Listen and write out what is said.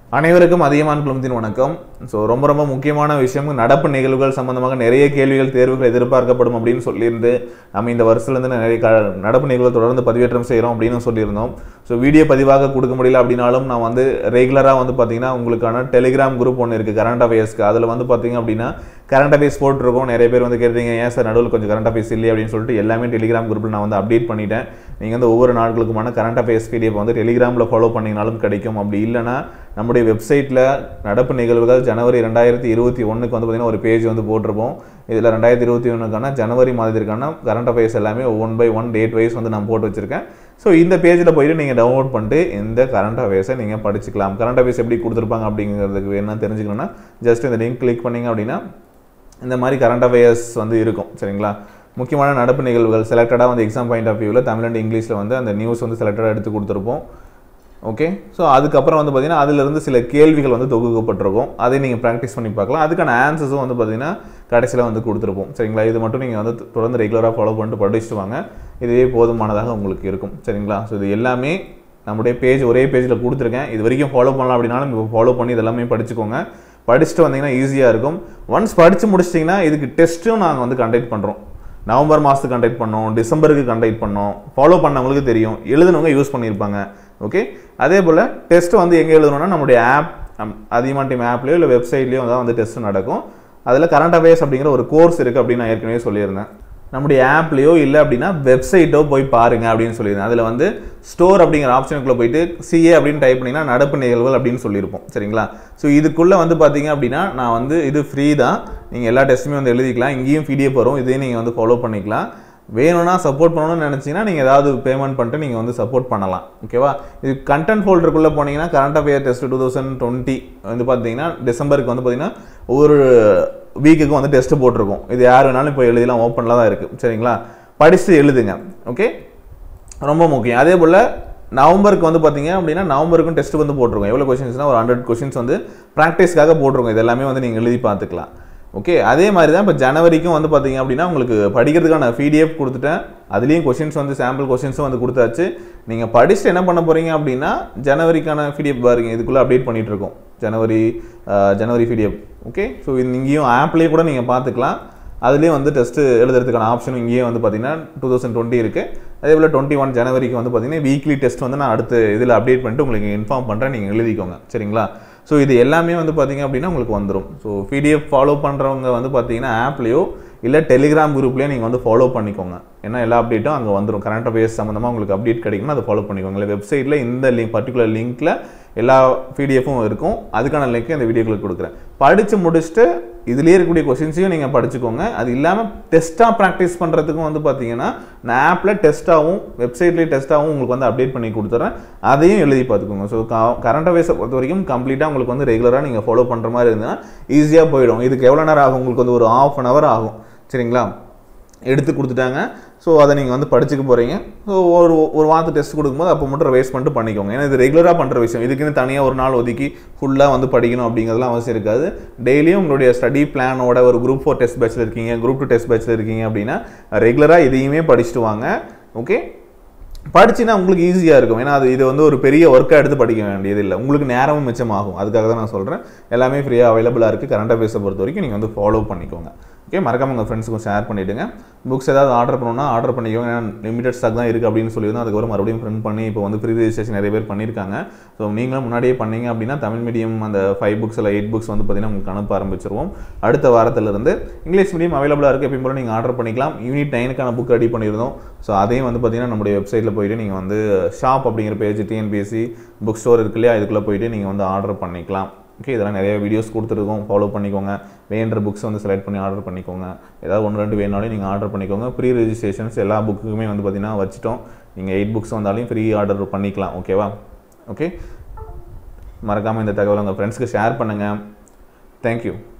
அனைவருக்கும் அதிகமான குழுமத்தின் வணக்கம் ஸோ ரொம்ப ரொம்ப முக்கியமான விஷயம் நடப்பு நிகழ்வுகள் சம்பந்தமாக நிறைய கேள்விகள் தேர்வுகள் எதிர்பார்க்கப்படும் அப்படின்னு சொல்லியிருந்து நம்ம இந்த வருஷத்துலேருந்து நிறைய க நடப்பு நிகழ்வுகள் தொடர்ந்து பதிவேற்றம் செய்கிறோம் அப்படின்னு சொல்லியிருந்தோம் ஸோ வீடியோ பதிவாக கொடுக்க முடியல அப்படின்னாலும் நான் வந்து ரெகுலராக வந்து பார்த்தீங்கன்னா உங்களுக்கான டெலிகிராம் குரூப் ஒன்று இருக்குது கரண்ட் அஃபேர்ஸ்க்கு அதில் வந்து பார்த்தீங்க அப்படின்னா கரண்ட் அஃபேர்ஸ் போட்டிருக்கோம் நிறைய பேர் வந்து கேட்டீங்க ஏன் சார் நடுவில் கொஞ்சம் கரண்ட் அஃபேர்ஸ் இல்லையே அப்படின்னு சொல்லிட்டு எல்லாமே டெலிகிராம் குரூப்பில் நான் வந்து அப்டேட் பண்ணிட்டேன் நீங்கள் வந்து ஒவ்வொரு நாட்களுக்குமான கரண்ட் அஃபேர்ஸ் பிடிஎஃப் வந்து டெலிகிராமில் ஃபாலோ பண்ணிங்கனாலும் கிடைக்கும் அப்படி இல்லைன்னா நம்முடைய வெப்சைட்டில் நடப்பு நிகழ்வுகள் ஜனவரி ரெண்டாயிரத்தி இருபத்தி ஒன்றுக்கு வந்து பார்த்திங்கன்னா ஒரு பேஜ் வந்து போட்டிருப்போம் இதில் ரெண்டாயிரத்தி இருபத்தி ஒன்றுக்கான ஜனவரி மாதத்திற்கான கரண்ட் அஃபேர்ஸ் எல்லாமே one by one date wise வந்து நான் போட்டு வச்சுருக்கேன் ஸோ இந்த பேஜில் போயிட்டு நீங்கள் டவுன்லோட் பண்ணிட்டு இந்த கரண்ட் அஃபேர்ஸை நீங்கள் படிச்சுக்கலாம் கரண்ட் அஃபேர்ஸ் எப்படி கொடுத்துருப்பாங்க அப்படிங்கிறதுக்கு வேணா தெரிஞ்சுக்கணுன்னா ஜஸ்ட் இந்த லிங்க் கிளிக் பண்ணிங்க அப்படின்னா இந்த மாதிரி கரண்ட் அஃபேர்ஸ் வந்து இருக்கும் சரிங்களா முக்கியமான நடப்பு நிகழ்வுகள் செலக்டடாக வந்து எக்ஸாம் பாயிண்ட் ஆஃப் வியூவில் தமிழ் அண்ட் இங்கிலீஷில் வந்து அந்த நியூஸ் வந்து செலக்டடாக எடுத்து கொடுத்துருப்போம் ஓகே ஸோ அதுக்கப்புறம் வந்து பார்த்தீங்கன்னா அதிலிருந்து சில கேள்விகள் வந்து தொகுக்கப்பட்டிருக்கும் அதை நீங்கள் ப்ராக்டிஸ் பண்ணி பார்க்கலாம் அதுக்கான ஆன்சர்ஸும் வந்து பார்த்தீங்கன்னா கடைசியில் வந்து கொடுத்துருப்போம் சரிங்களா இது மட்டும் நீங்கள் வந்து தொடர்ந்து ரெகுலராக ஃபாலோ பண்ணிட்டு படிச்சுட்டு வாங்க இதுவே போதுமானதாக உங்களுக்கு இருக்கும் சரிங்களா ஸோ இது எல்லாமே நம்முடைய பேஜ் ஒரே பேஜில் கொடுத்துருக்கேன் இது வரைக்கும் ஃபாலோ பண்ணலாம் அப்படின்னாலும் இப்போ ஃபாலோ பண்ணி இதெல்லாமே படிச்சுக்கோங்க படிச்சுட்டு வந்தீங்கன்னா ஈஸியாக இருக்கும் ஒன்ஸ் படித்து முடிச்சிட்டிங்கன்னா இதுக்கு டெஸ்ட்டும் நாங்கள் வந்து கண்டக்ட் பண்ணுறோம் நவம்பர் மாதத்துக்கு கண்டக்ட் பண்ணோம் டிசம்பருக்கு கண்டக்ட் பண்ணோம் ஃபாலோ பண்ணவங்களுக்கு தெரியும் எழுதுனவங்க யூஸ் பண்ணியிருப்பாங்க ஓகே அதே போல் டெஸ்ட் வந்து எங்கே எழுதணும்னா நம்மளுடைய ஆப் அதிகமாக டீம் ஆப்லேயோ இல்லை வெப்சைட்லேயோ தான் வந்து டெஸ்ட் நடக்கும் அதில் கரண்ட் அஃபேர்ஸ் அப்படிங்கிற ஒரு கோர்ஸ் இருக்குது அப்படின்னு நான் ஏற்கனவே சொல்லியிருந்தேன் நம்முடைய ஆப்லேயோ இல்லை அப்படின்னா வெப்சைட்டோ போய் பாருங்க அப்படின்னு சொல்லியிருந்தேன் அதில் வந்து ஸ்டோர் அப்படிங்கிற ஆப்ஷனுக்குள்ளே போயிட்டு சிஏ அப்படின்னு டைப் பண்ணிங்கன்னா நடப்பு நிகழ்வுகள் அப்படின்னு சொல்லியிருப்போம் சரிங்களா ஸோ இதுக்குள்ளே வந்து பார்த்தீங்க அப்படின்னா நான் வந்து இது ஃப்ரீ தான் நீங்கள் எல்லா டெஸ்ட்டுமே வந்து எழுதிக்கலாம் இங்கேயும் பிடிஎஃப் வரும் இதையும் நீங்கள் வந்து ஃபாலோ பண்ணிக்கலாம் வேணும்னா சப்போர்ட் பண்ணணும்னு நினச்சிங்கன்னா நீங்கள் ஏதாவது பேமெண்ட் பண்ணிட்டு நீங்கள் வந்து சப்போர்ட் பண்ணலாம் ஓகேவா இது கண்டென்ட் ஃபோல்டருக்குள்ளே போனீங்கன்னா current affair test two thousand twenty வந்து பார்த்தீங்கன்னா டிசம்பருக்கு வந்து பார்த்தீங்கன்னா ஒவ்வொரு வீக்குக்கும் வந்து டெஸ்ட் போட்டிருக்கோம் இது யார் வேணாலும் இப்போ எழுதிலாம் ஓப்பனில் தான் இருக்குது சரிங்களா படித்து எழுதுங்க ஓகே ரொம்ப முக்கியம் அதே போல் நவம்பருக்கு வந்து பார்த்தீங்க அப்படின்னா நவம்பருக்கும் டெஸ்ட் வந்து போட்டிருக்கோம் எவ்வளோ கொஷின்ஸ்னால் ஒரு ஹண்ட்ரட் கொஷின்ஸ் வந்து ப்ராக்டிஸ்க்காக போட்டிருக்கோம் இது எல்லாமே வந்து நீங்கள் எழுதி பார்த்துக்கலாம் ஓகே அதே மாதிரி தான் இப்போ ஜனவரிக்கும் வந்து பார்த்தீங்க அப்படின்னா உங்களுக்கு படிக்கிறதுக்கான பிடிஎஃப் கொடுத்துட்டேன் அதுலேயும் கொஷின்ஸ் வந்து சாம்பிள் கொஷின்ஸும் வந்து கொடுத்தாச்சு நீங்கள் படிச்சுட்டு என்ன பண்ண போகிறீங்க அப்படின்னா ஜனவரிக்கான பிடிஎஃப் பாருங்க இதுக்குள்ளே அப்டேட் பண்ணிகிட்டு இருக்கோம் ஜனவரி ஜனவரி பிடிஎஃப் ஓகே ஸோ இங்கேயும் ஆப்லேயே கூட நீங்கள் பார்த்துக்கலாம் அதுலேயும் வந்து டெஸ்ட்டு எழுதுறதுக்கான ஆப்ஷனும் இங்கேயே வந்து பார்த்தீங்கன்னா டூ தௌசண்ட் டுவெண்ட்டி இருக்குது அதே போல் டுவெண்ட்டி ஒன் ஜனவரிக்கு வந்து பார்த்தீங்கன்னா வீக்லி டெஸ்ட் வந்து நான் அடுத்து இதில் அப்டேட் பண்ணிட்டு உங்களுக்கு இன்ஃபார்ம் பண்ணுறேன் நீங்கள் எழுதிக்கோங்க சரிங்களா ஸோ இது எல்லாமே வந்து பார்த்தீங்க அப்படின்னா உங்களுக்கு வந்துடும் ஸோ பிடிஎஃப் ஃபாலோ பண்ணுறவங்க வந்து பார்த்தீங்கன்னா ஆப்லேயோ இல்லை டெலிகிராம் குரூப்லேயே நீங்கள் வந்து ஃபாலோ பண்ணிக்கோங்க ஏன்னா எல்லா அப்டேட்டும் அங்கே வந்துடும் கரண்ட் அஃபேர்ஸ் சம்மந்தமாக உங்களுக்கு அப்டேட் கிடைக்கும்னா அதை ஃபாலோ பண்ணிக்கோங்க இல்லை வெப்சைட்டில் இந்த லிங்க் பர்டிகுலர் லிங்க்கில் எல்லா பிடிஎஃப்பும் இருக்கும் அதுக்கான லிங்க்கு இந்த வீடியோக்களுக்கு கொடுக்குறேன் படித்து முடிச்சுட்டு இதுலேயே இருக்கக்கூடிய கொஷின்ஸையும் நீங்கள் படிச்சுக்கோங்க அது இல்லாமல் டெஸ்ட்டாக ப்ராக்டிஸ் பண்ணுறதுக்கும் வந்து பார்த்தீங்கன்னா நான் ஆப்பில் டெஸ்ட்டாகவும் வெப்சைட்லேயே டெஸ்ட்டாகவும் உங்களுக்கு வந்து அப்டேட் பண்ணி கொடுத்துட்றேன் அதையும் எழுதி பார்த்துக்கோங்க ஸோ கரண்ட் அஃபேர்ஸை பொறுத்த வரைக்கும் கம்ப்ளீட்டாக உங்களுக்கு வந்து ரெகுலராக நீங்கள் ஃபாலோ பண்ணுற மாதிரி இருந்ததுன்னா ஈஸியாக போயிடும் இதுக்கு எவ்வளோ நேரம் ஆகும் உங்களுக்கு வந்து ஒரு ஆஃப் அன் ஹவர் ஆகும் சரிங்களா எடுத்து கொடுத்துட்டாங்க ஸோ அதை நீங்கள் வந்து படிச்சுக்க போகிறீங்க ஸோ ஒரு ஒரு வாரத்து டெஸ்ட் கொடுக்கும்போது அப்போ மட்டும் வேஸ்ட் பண்ணிட்டு பண்ணிக்கோங்க ஏன்னா இது ரெகுலராக பண்ணுற விஷயம் இதுக்குன்னு தனியாக ஒரு நாள் ஒதுக்கி ஃபுல்லாக வந்து படிக்கணும் அப்படிங்கிறதுலாம் அவசியம் இருக்காது டெய்லியும் உங்களுடைய ஸ்டடி பிளானோட ஒரு குரூப் ஃபோர் டெஸ்ட் பேட்சில் இருக்கீங்க குரூப் டூ டெஸ்ட் பேட்சில் இருக்கீங்க அப்படின்னா ரெகுலராக இதையுமே படிச்சுட்டு வாங்க ஓகே படிச்சுன்னா உங்களுக்கு ஈஸியாக இருக்கும் ஏன்னா அது இது வந்து ஒரு பெரிய ஒர்க்காக எடுத்து படிக்க வேண்டியது இல்லை உங்களுக்கு நேரமும் மிச்சமாகும் அதுக்காக தான் நான் சொல்கிறேன் எல்லாமே ஃப்ரீயாக அவைலபிளாக இருக்குது கரண்ட் அஃபேர்ஸை பொறுத்த வரைக்கும் நீங்கள் வந்து ஃபாலோ பண்ணிக்கோங்க ஓகே மறக்காம உங்கள் ஃப்ரெண்ட்ஸுக்கும் ஷேர் பண்ணிவிடுங்க புக்ஸ் ஏதாவது ஆர்டர் பண்ணணும்னா ஆர்டர் பண்ணிக்கோங்க ஏன்னா லிமிடெட் ஸ்டாக் தான் இருக்குது அப்படின்னு சொல்லியிருந்தோம் அதுக்கப்புறம் மறுபடியும் பிரிண்ட் பண்ணி இப்போ வந்து ஃப்ரீ ரெஜிஸ்ட்ரேஷன் நிறைய பேர் பண்ணியிருக்காங்க ஸோ நீங்களும் முன்னாடியே பண்ணீங்க அப்படின்னா தமிழ் மீடியம் அந்த ஃபைவ் புக்ஸ் இல்லை எயிட் புக்ஸ் வந்து பார்த்தீங்கன்னா உங்களுக்கு அனுப்ப ஆரம்பிச்சிருவோம் அடுத்த வாரத்திலிருந்து இங்கிலீஷ் மீடியம் அவைலபிளாக இருக்குது எப்பயும் போல நீங்கள் ஆர்டர் பண்ணிக்கலாம் யூனிட் நைனுக்கான புக் ரெடி பண்ணியிருந்தோம் ஸோ அதையும் வந்து பார்த்தீங்கன்னா நம்முடைய வெப்சைட்டில் போயிட்டு நீங்கள் வந்து ஷாப் அப்படிங்கிற பேஜ் டிஎன்பிஎஸ்சி புக் ஸ்டோர் இருக்கு இல்லையா இதுக்குள்ளே போயிட்டு நீங்கள் வந்து ஆர்டர் பண்ணிக்கலாம் ஓகே இதெல்லாம் நிறைய வீடியோஸ் கொடுத்துருக்கோம் ஃபாலோ பண்ணிக்கோங்க வேண்ட புக்ஸ் வந்து செலக்ட் பண்ணி ஆர்டர் பண்ணிக்கோங்க ஏதாவது ஒன்று ரெண்டு வேணாலும் நீங்கள் ஆர்டர் பண்ணிக்கோங்க ப்ரீ ரெஜிஸ்ட்ரேஷன்ஸ் எல்லா புக்குக்குமே வந்து பார்த்தீங்கன்னா வச்சுட்டோம் நீங்கள் எயிட் புக்ஸ் வந்தாலும் ஃப்ரீ ஆர்டர் பண்ணிக்கலாம் ஓகேவா ஓகே மறக்காமல் இந்த தகவலை உங்கள் ஃப்ரெண்ட்ஸ்க்கு ஷேர் பண்ணுங்கள் தேங்க்யூ